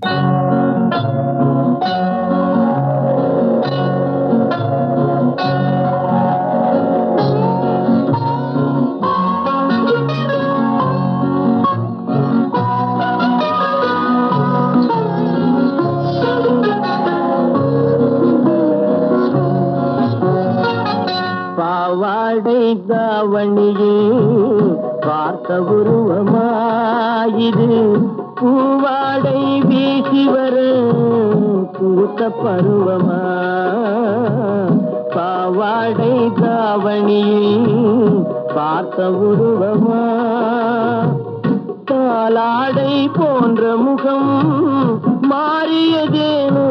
பாவாடை தாவணியே பார்த்த உருவமாயிது பூவாடை வீசி வர பூத்த பருவமா பாவாடை தாவணியே பார்த்த உருவமா தாலாடை போன்ற முகம் மாறியதேனோ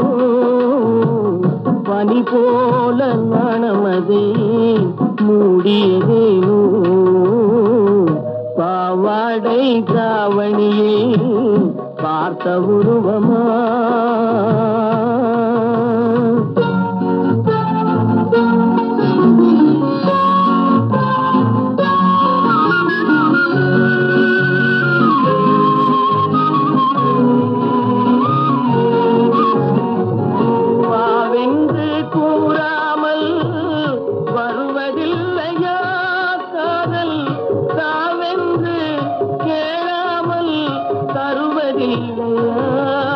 பனி போல நாணமதே மூடியதேனோ பாவாடை தாவணியே பார்த்த உருவமா வாவென்று கூறாமல் வருவதில்லையா காதல் தாவென்று கேளாமல் தருவதில்லையா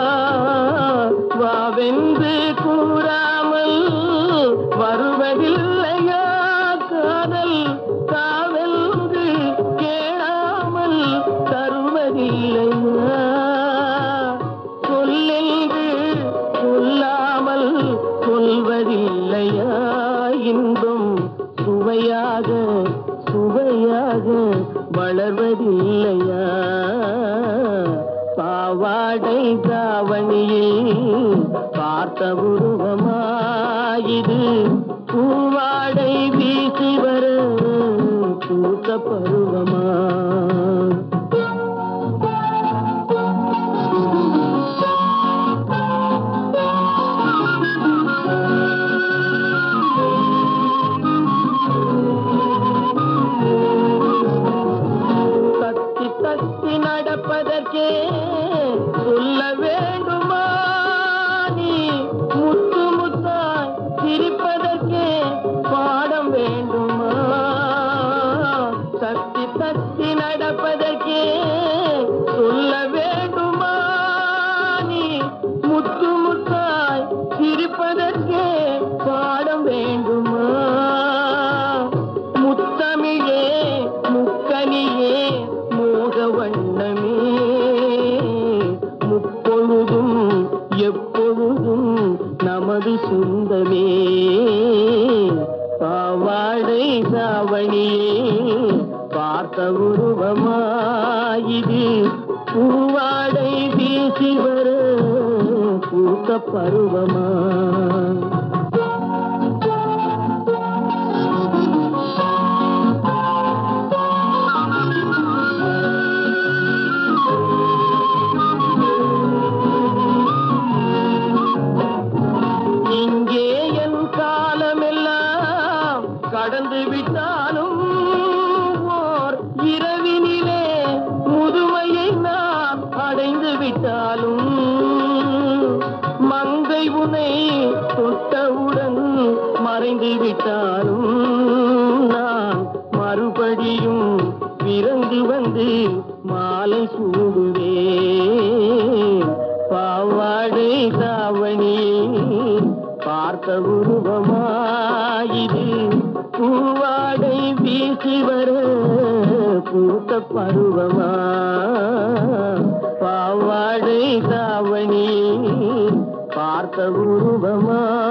வாவென்று கூறாமல் வருவதில்லையா காதல் தாவென்று கேளாமல் தருவதில்லையா சொல்லென்று சொல்லாமல் சொல்வதில்லையா இன்பம் சுவையாக சுவையாக வளர்வதில்லையா பாவாடை தாவணியே பார்த்த உருவமாயிது பூவாடை வீசி வர பூத்த பருவமா தத்தி தத்தி நடப்பதற்கே சொல்ல வேண்டுமா நீ முத்து முத்தாய் சிரிப்பதற்கே பாடம் வேண்டுமா தத்தி தத்தி நடப்பதற்கே சொல்ல வேண்டுமா நீ முத்து முத்தாய் சிரிப்பதற்கே பாடம் வேண்டுமா முத்தமிழே முக்கனியே மோக வண்ணமே முப்பொழுதும் எப்பொழுதும் நமது சொந்தமே பாவாடை சாவணியே பார்த்த உருவமாயிது பூவாடை வீசி வர பூத்த பருவமா இங்கே என் காலமெல்லாம் கடந்து விட்டாலும் ஓர் இரவினிலே முதுமையை நான் அடைந்து விட்டாலும் மங்கை உனை தொட்டவுடன் மறைந்து விட்டாலும் நான் மறுபடியும் பிறந்து வந்து மாலை சூடுவேன் பாவாடை தாவணியே பார்த்த உருவமாயிது பூவாடை வீசி வர பூத்த பருவமா பாவாடை தாவணியே பார்த்த உருவமா